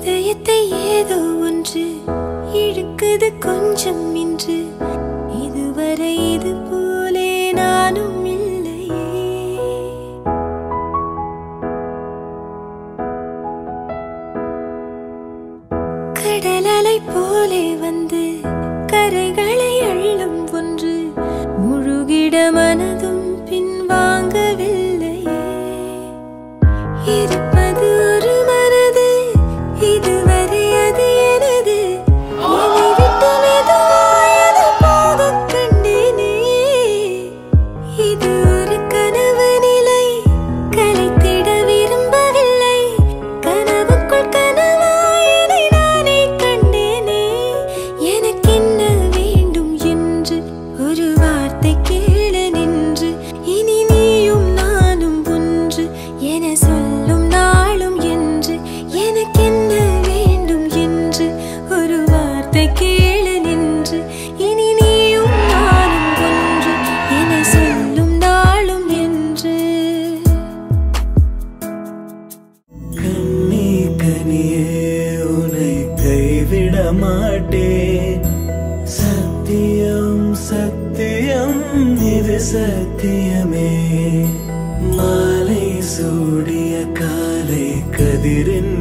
இதயத்தை ஏதோ ஒன்று இழுக்குது கொஞ்சம் இன்று இதுவரை இது போலே நானும் இல்லையே கடலலை போலே வந்து கரைகளை அள்ளும் ஒன்று முழுகிட மனதும் பின்வாங்கவில்லையே இருப்பது ஒரு மனது இதுவரை அது எனது என்னை விட்டு மெதுவாய் அது போகக் கண்டேனே இது ஒரு கனவு நிலை கலைத்திட விரும்பவில்லை கனவுக்குள் கனவாய் என்னை நானே கண்டேனே எனக்கென்ன வேண்டும் என்று ஒரு வார்த்தை கேள நின்று இனி நீயும் நானும் ஒன்று என சொல்லும் நாளும் என்று எனக்கென்ன வேண்டும் என்று ஒரு வார்த்தை கேள நின்று இனி நீயும் நானும் ஒன்று என சொல்லும் நாளும் என்று கண்ணே கனியே உன்னை கைவிட மாட்டேன் சத்தியம் சத்தியம் இது சத்தியமே மாலை சூடிய காலை கதிரின்